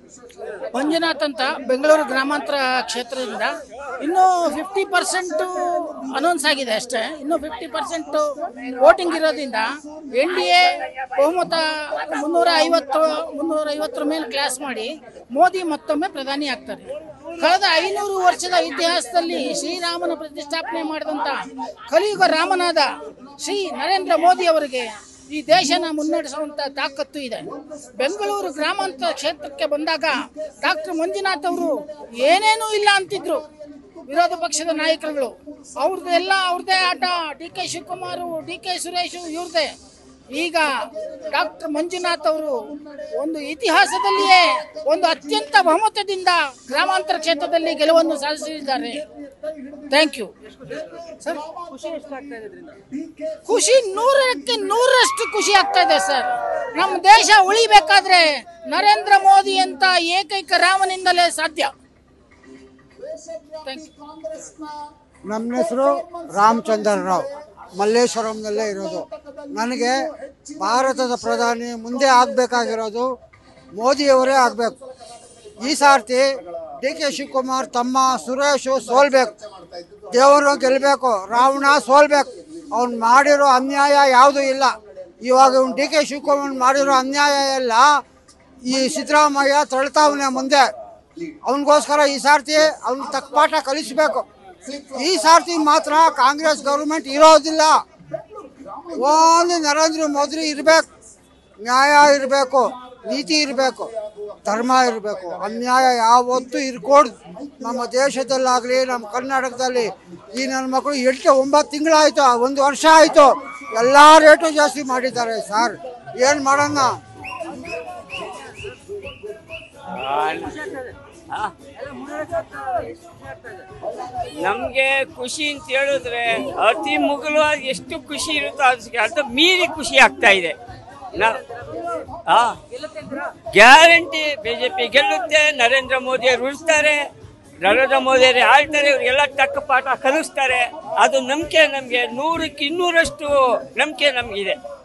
ಮಂಜುನಾಥ್ ಅಂತ ಬೆಂಗಳೂರು ಗ್ರಾಮಾಂತರ ಕ್ಷೇತ್ರದಿಂದ ಇನ್ನೂ ಫಿಫ್ಟಿ ಪರ್ಸೆಂಟು ಅನೌನ್ಸ್ ಆಗಿದೆ ಅಷ್ಟೇ ಇನ್ನೂ ಫಿಫ್ಟಿ ಪರ್ಸೆಂಟು ವೋಟಿಂಗ್ ಇರೋದ್ರಿಂದ ಎನ್ ಡಿ ಎ ಬಹುಮತ ಮುನ್ನೂರ ಐವತ್ತು ಮುನ್ನೂರ ಐವತ್ತರ ಮೇಲೆ ಕ್ಲಾಸ್ ಮಾಡಿ ಮೋದಿ ಮತ್ತೊಮ್ಮೆ ಪ್ರಧಾನಿ ಆಗ್ತಾರೆ ಕಳೆದ ಐನೂರು ವರ್ಷದ ಇತಿಹಾಸದಲ್ಲಿ ಶ್ರೀರಾಮನ ಪ್ರತಿಷ್ಠಾಪನೆ ಮಾಡಿದಂಥ ಕಲಿಯುಗ ರಾಮನಾದ ಶ್ರೀ ನರೇಂದ್ರ ಮೋದಿ ಅವರಿಗೆ ಈ ದೇಶನ ಮುನ್ನಡೆಸುವಂತ ತಾಕತ್ತು ಇದೆ ಬೆಂಗಳೂರು ಗ್ರಾಮಾಂತರ ಕ್ಷೇತ್ರಕ್ಕೆ ಬಂದಾಗ ಡಾಕ್ಟರ್ ಮಂಜುನಾಥ್ ಅವರು ಏನೇನೂ ಇಲ್ಲ ಅಂತಿದ್ರು ವಿರೋಧ ಪಕ್ಷದ ನಾಯಕರುಗಳು ಅವ್ರದ್ದೆಲ್ಲ ಅವ್ರದ್ದೇ ಆಟ D K Shivakumar D K Suresh ಇವ್ರದ್ದೇ ಈಗ ಡಾಕ್ಟರ್ ಮಂಜುನಾಥ್ ಅವರು ಒಂದು ಇತಿಹಾಸದಲ್ಲಿಯೇ ಒಂದು ಅತ್ಯಂತ ಬಹುಮತದಿಂದ ಗ್ರಾಮಾಂತರ ಕ್ಷೇತ್ರದಲ್ಲಿ ಗೆಲುವನ್ನು ಸಾಧಿಸಿದ್ದಾರೆ ಥ್ಯಾಂಕ್ ಯು ಸರ್ ಖುಷಿ ನೂರಕ್ಕೆ ನೂರರಷ್ಟು ಖುಷಿ ಆಗ್ತಾ ಇದೆ ಸರ್ ನಮ್ಮ ದೇಶ ಉಳಿಬೇಕಾದ್ರೆ ನರೇಂದ್ರ ಮೋದಿ ಅಂತ ಏಕೈಕ ರಾಮನಿಂದಲೇ ಸಾಧ್ಯ ಥ್ಯಾಂಕ್ ಯು ನಮ್ಮ ಹೆಸರು ರಾಮಚಂದ್ರ ರಾವ್ ಮಲ್ಲೇಶ್ವರಂನಲ್ಲೇ ಇರೋದು ನನಗೆ ಭಾರತದ ಪ್ರಧಾನಿ ಮುಂದೆ ಆಗಬೇಕಾಗಿರೋದು ಮೋದಿಯವರೇ ಆಗಬೇಕು ಈ ಸಾರ್ತಿ ಡಿ ಕೆ ಶಿವಕುಮಾರ್ ತಮ್ಮ ಸುರೇಶು ಸೋಲ್ಬೇಕು ದೇವರು ಗೆಲ್ಲಬೇಕು ರಾವಣ ಸೋಲ್ಬೇಕು ಅವ್ನು ಮಾಡಿರೋ ಅನ್ಯಾಯ ಯಾವುದೂ ಇಲ್ಲ ಇವಾಗ ಇವ್ನು ಡಿ ಕೆ ಶಿವಕುಮಾರ್ ಮಾಡಿರೋ ಅನ್ಯಾಯ ಎಲ್ಲ ಈ ಸಿದ್ದರಾಮಯ್ಯ ತಳ್ತಾವನೆ ಮುಂದೆ ಅವನಿಗೋಸ್ಕರ ಈ ಸಾರ್ತಿ ಅವ್ನ ತಕ್ಕ ಪಾಠ ಕಲಿಸ್ಬೇಕು ಈ ಸಾರ್ತಿ ಮಾತ್ರ ಕಾಂಗ್ರೆಸ್ ಗೌರ್ಮೆಂಟ್ ಇರೋದಿಲ್ಲ ಓನ್ಲಿ ನರೇಂದ್ರ ಮೋದಿ ಇರಬೇಕು ನ್ಯಾಯ ಇರಬೇಕು ನೀತಿ ಇರಬೇಕು ಧರ್ಮ ಇರಬೇಕು ಅನ್ಯಾಯ ಯಾವತ್ತೂ ಇರ್ಕೊಡ್ದು ನಮ್ಮ ದೇಶದಲ್ಲಾಗಲಿ ನಮ್ಮ ಕರ್ನಾಟಕದಲ್ಲಿ ಈ ನನ್ನ ಮಕ್ಕಳು ಎಂಟು ಒಂಬತ್ತು ತಿಂಗಳಾಯಿತು ಒಂದು ವರ್ಷ ಆಯಿತು ಎಲ್ಲ ರೇಟು ಜಾಸ್ತಿ ಮಾಡಿದ್ದಾರೆ ಸರ್ ಏನು ಮಾಡೋಣ ನಮ್ಗೆ ಖುಷಿ ಅಂತ ಹೇಳಿದ್ರೆ ಅತಿ ಮುಗುಲವಾಗಿ ಎಷ್ಟು ಖುಷಿ ಇರುತ್ತೋ ಅದಕ್ಕೆ ಅದು ಮೀರಿ ಖುಷಿ ಆಗ್ತಾ ಇದೆ ಗ್ಯಾರಂಟಿ ಬಿಜೆಪಿ ಗೆಲ್ಲುತ್ತೆ ನರೇಂದ್ರ ಮೋದಿ ಅವರು ಉಳಿಸ್ತಾರೆ ನರೇಂದ್ರ ಮೋದಿ ಅವರು ಆಳ್ತಾರೆ ಇವ್ರಿಗೆಲ್ಲ ತಕ್ಕ ಪಾಠ ಕಲಿಸ್ತಾರೆ ಅದು ನಂಬಿಕೆ ನಮಗೆ ನೂರಕ್ಕೆ ಇನ್ನೂರಷ್ಟು ನಂಬಿಕೆ ನಮಗಿದೆ